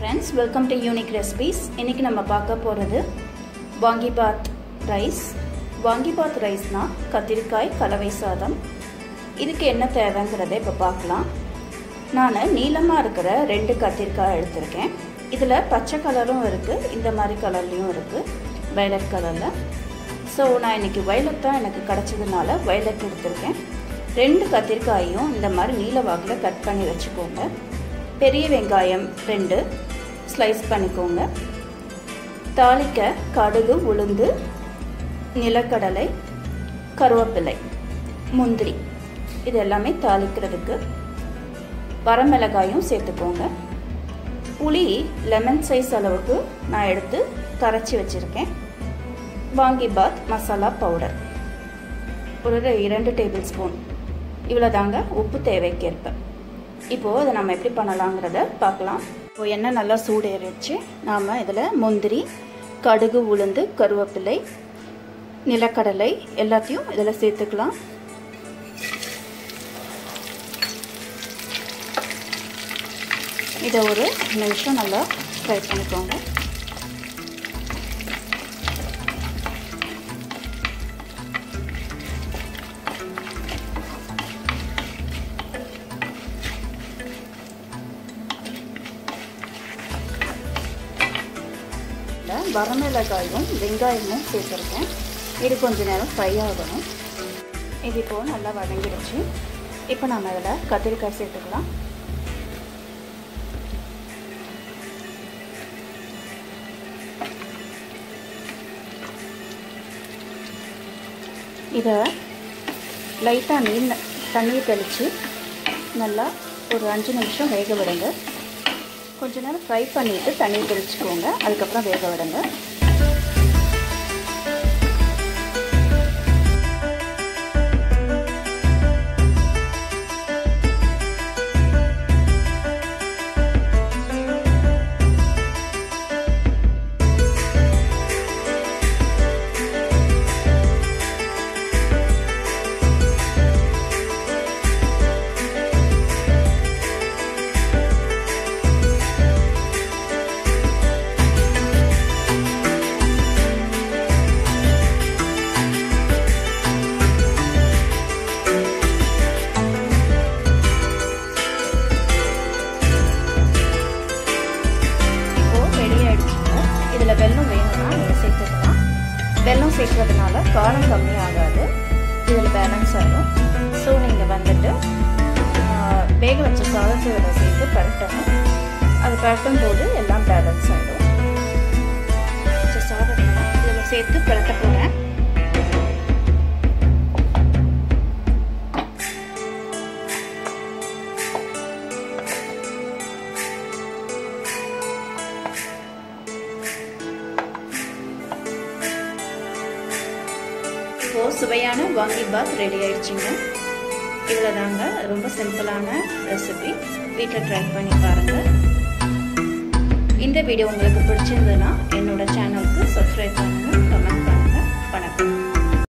friends welcome to unique recipes இன்றைக்கி நம்ம பார்க்க போகிறது வாங்கிபாத் ரைஸ் வாங்கிபாத் ரைஸ்னால் கத்திரிக்காய் கலவை சாதம் இதுக்கு என்ன தேவைங்கிறத இப்போ பார்க்கலாம் நான் நீளமாக இருக்கிற ரெண்டு கத்திரிக்காய் எடுத்திருக்கேன் இதில் பச்சை கலரும் இருக்குது இந்த மாதிரி கலர்லேயும் இருக்குது வயலட் கலரில் ஸோ நான் இன்றைக்கி வயலட் தான் எனக்கு கிடச்சதுனால வயலட் எடுத்திருக்கேன் ரெண்டு கத்திரிக்காயும் இந்த மாதிரி நீல வாக்கில் கட் பண்ணி வச்சுக்கோங்க பெரிய வெங்காயம் ரெண்டு ஸ்லைஸ் பண்ணிக்கோங்க தாளிக்க கடுகு உளுந்து நிலக்கடலை கருவேப்பிலை முந்திரி இது எல்லாமே தாளிக்கிறதுக்கு வரமிளகாயும் சேர்த்துக்கோங்க புளி லெமன் சைஸ் அளவுக்கு நான் எடுத்து கரைச்சி வச்சுருக்கேன் வாங்கி பாத் மசாலா பவுடர் ஒரு இரண்டு டேபிள் ஸ்பூன் இவ்வளோ தாங்க உப்பு தேவைக்கேற்ப இப்போது அதை நம்ம எப்படி பண்ணலாங்கிறத பார்க்கலாம் இப்போ எண்ணெய் நல்லா சூடேறிச்சு நாம் இதில் முந்திரி கடுகு உளுந்து கருவேப்பிலை நிலக்கடலை எல்லாத்தையும் இதில் சேர்த்துக்கலாம் இதை ஒரு நிமிஷம் நல்லா ஃப்ரை பண்ணிக்கோங்க வரமிளகாயும் வெங்காயமும் சேர்த்துருக்கேன் இது கொஞ்ச நேரம் ஃப்ரை ஆகணும் இது இப்போது நல்லா வதங்கிடுச்சு இப்போ நம்ம இதில் கத்திரிக்காய் சேர்த்துக்கலாம் இதை லைட்டாக நீர் தண்ணியை தெளித்து நல்லா ஒரு அஞ்சு நிமிஷம் வேக விடுங்க கொஞ்ச நேரம் ஃப்ரை பண்ணிவிட்டு தண்ணி தெளிச்சுக்கோங்க அதுக்கப்புறம் வேக விடுங்க இதில் வெல்லம் வேணும்னா நீங்கள் சேர்த்துக்கலாம் வெல்லம் சேர்க்கறதுனால காரம் கம்மியாகாது இதில் பேலன்ஸ் ஆகும் ஸோ நீங்கள் வந்துட்டு வேக வச்ச சாதத்தை இதில் சேர்த்து பரட்டணும் அது பரட்டும் போது எல்லாம் பேலன்ஸ் ஆகிடும் சாதத்தை இதில் சேர்த்து பரட்ட போகிறேன் இப்போது சுவையான வாங்கி பாத் ரெடி ஆயிடுச்சுங்க இவ்வளோ தாங்க ரொம்ப சிம்பிளான ரெசிபி வீட்டில் ட்ரை பண்ணி பாருங்கள் இந்த வீடியோ உங்களுக்கு பிடிச்சிருந்ததுன்னா என்னோட சேனலுக்கு சப்ஸ்கிரைப் பண்ணுங்கள் கமெண்ட் பண்ணுங்கள்